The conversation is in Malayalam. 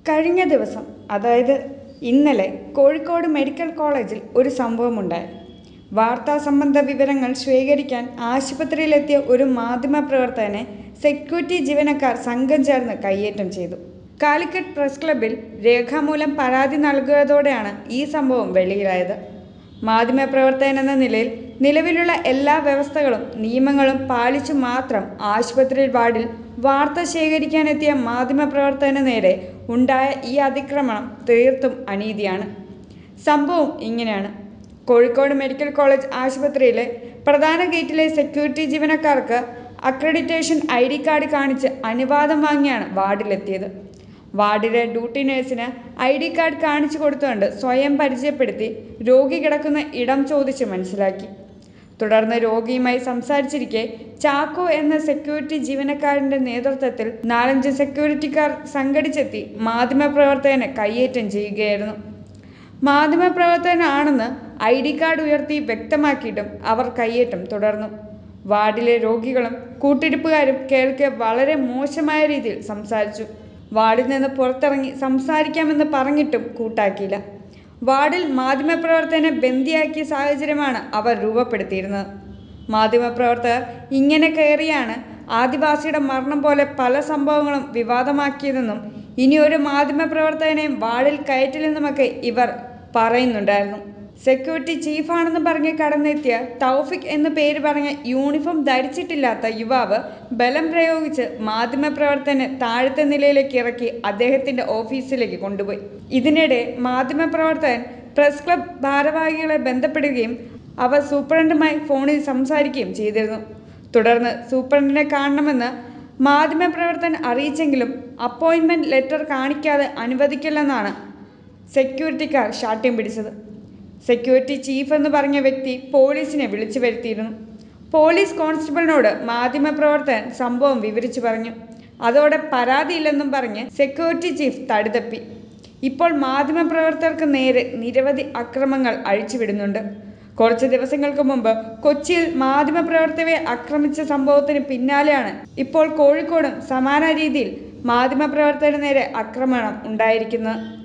കഴിഞ്ഞ ദിവസം അതായത് ഇന്നലെ കോഴിക്കോട് മെഡിക്കൽ കോളേജിൽ ഒരു സംഭവമുണ്ടായി വാർത്താ സംബന്ധ വിവരങ്ങൾ ശേഖരിക്കാൻ ആശുപത്രിയിലെത്തിയ ഒരു മാധ്യമപ്രവർത്തകനെ സെക്യൂരിറ്റി ജീവനക്കാർ സംഘം ചേർന്ന് കയ്യേറ്റം ചെയ്തു കാലിക്കറ്റ് പ്രസ് ക്ലബ്ബിൽ രേഖാമൂലം പരാതി നൽകിയതോടെയാണ് ഈ സംഭവം വെളിയിലായത് മാധ്യമപ്രവർത്തകൻ എന്ന നിലയിൽ നിലവിലുള്ള എല്ലാ വ്യവസ്ഥകളും നിയമങ്ങളും പാലിച്ചു മാത്രം ആശുപത്രി വാർഡിൽ വാർത്ത ശേഖരിക്കാനെത്തിയ മാധ്യമപ്രവർത്തകന് നേരെ ഉണ്ടായ ഈ അതിക്രമണം തീർത്തും അനീതിയാണ് സംഭവം ഇങ്ങനെയാണ് കോഴിക്കോട് മെഡിക്കൽ കോളേജ് ആശുപത്രിയിലെ പ്രധാന ഗേറ്റിലെ സെക്യൂരിറ്റി ജീവനക്കാർക്ക് അക്രഡിറ്റേഷൻ ഐ ഡി കാർഡ് കാണിച്ച് അനുവാദം വാങ്ങിയാണ് വാർഡിലെത്തിയത് വാർഡിലെ ഡ്യൂട്ടി നഴ്സിന് ഐ ഡി കാർഡ് കാണിച്ചു കൊടുത്തുകൊണ്ട് സ്വയം പരിചയപ്പെടുത്തി രോഗി കിടക്കുന്ന ഇടം ചോദിച്ച് മനസ്സിലാക്കി തുടർന്ന് രോഗിയുമായി സംസാരിച്ചിരിക്കെ ചാക്കോ എന്ന സെക്യൂരിറ്റി ജീവനക്കാരന്റെ നേതൃത്വത്തിൽ നാലഞ്ച് സെക്യൂരിറ്റിക്കാർ സംഘടിച്ചെത്തി മാധ്യമപ്രവർത്തകനെ കയ്യേറ്റം ചെയ്യുകയായിരുന്നു മാധ്യമപ്രവർത്തകനാണെന്ന് ഐ ഡി കാർഡ് ഉയർത്തി വ്യക്തമാക്കിയിട്ടും അവർ കയ്യേറ്റം തുടർന്നു വാർഡിലെ രോഗികളും കൂട്ടിരിപ്പുകാരും കേൾക്കെ വളരെ മോശമായ രീതിയിൽ സംസാരിച്ചു വാർഡിൽ നിന്ന് പുറത്തിറങ്ങി സംസാരിക്കാമെന്ന് പറഞ്ഞിട്ടും കൂട്ടാക്കിയില്ല വാർഡിൽ മാധ്യമപ്രവർത്തകനെ ബന്ദിയാക്കിയ സാഹചര്യമാണ് അവർ രൂപപ്പെടുത്തിയിരുന്നത് മാധ്യമപ്രവർത്തകർ ഇങ്ങനെ കയറിയാണ് ആദിവാസിയുടെ മരണം പോലെ പല സംഭവങ്ങളും വിവാദമാക്കിയതെന്നും ഇനി ഒരു മാധ്യമപ്രവർത്തകനെയും വാർഡിൽ കയറ്റില്ലെന്നുമൊക്കെ ഇവർ പറയുന്നുണ്ടായിരുന്നു സെക്യൂരിറ്റി ചീഫാണെന്ന് പറഞ്ഞ് കടന്നെത്തിയ തൗഫിക് എന്ന് പേര് പറഞ്ഞ യൂണിഫോം ധരിച്ചിട്ടില്ലാത്ത യുവാവ് ബലം പ്രയോഗിച്ച് മാധ്യമപ്രവർത്തകനെ താഴത്തെ നിലയിലേക്ക് ഇറക്കി അദ്ദേഹത്തിന്റെ ഓഫീസിലേക്ക് കൊണ്ടുപോയി ഇതിനിടെ മാധ്യമപ്രവർത്തകൻ പ്രസ് ക്ലബ് ഭാരവാഹികളെ ബന്ധപ്പെടുകയും അവർ സൂപ്രണ്ടുമായി ഫോണിൽ സംസാരിക്കുകയും ചെയ്തിരുന്നു തുടർന്ന് സൂപ്രണ്ടിനെ കാണണമെന്ന് മാധ്യമപ്രവർത്തകൻ അറിയിച്ചെങ്കിലും അപ്പോയിൻമെന്റ് ലെറ്റർ കാണിക്കാതെ അനുവദിക്കില്ലെന്നാണ് സെക്യൂരിറ്റിക്കാർ ശാഠ്യം പിടിച്ചത് സെക്യൂരിറ്റി ചീഫ് എന്ന് പറഞ്ഞ വ്യക്തി പോലീസിനെ വിളിച്ചു വരുത്തിയിരുന്നു പോലീസ് കോൺസ്റ്റബിളിനോട് മാധ്യമപ്രവർത്തകൻ സംഭവം വിവരിച്ചു പറഞ്ഞു അതോടെ പരാതിയില്ലെന്നും പറഞ്ഞ് സെക്യൂരിറ്റി ചീഫ് തടിതപ്പി ഇപ്പോൾ മാധ്യമപ്രവർത്തകർക്ക് നേരെ നിരവധി അക്രമങ്ങൾ അഴിച്ചുവിടുന്നുണ്ട് കുറച്ച് ദിവസങ്ങൾക്ക് മുമ്പ് കൊച്ചിയിൽ മാധ്യമപ്രവർത്തകരെ ആക്രമിച്ച സംഭവത്തിന് പിന്നാലെയാണ് ഇപ്പോൾ കോഴിക്കോടും സമാന രീതിയിൽ മാധ്യമപ്രവർത്തകന് നേരെ ആക്രമണം ഉണ്ടായിരിക്കുന്നത്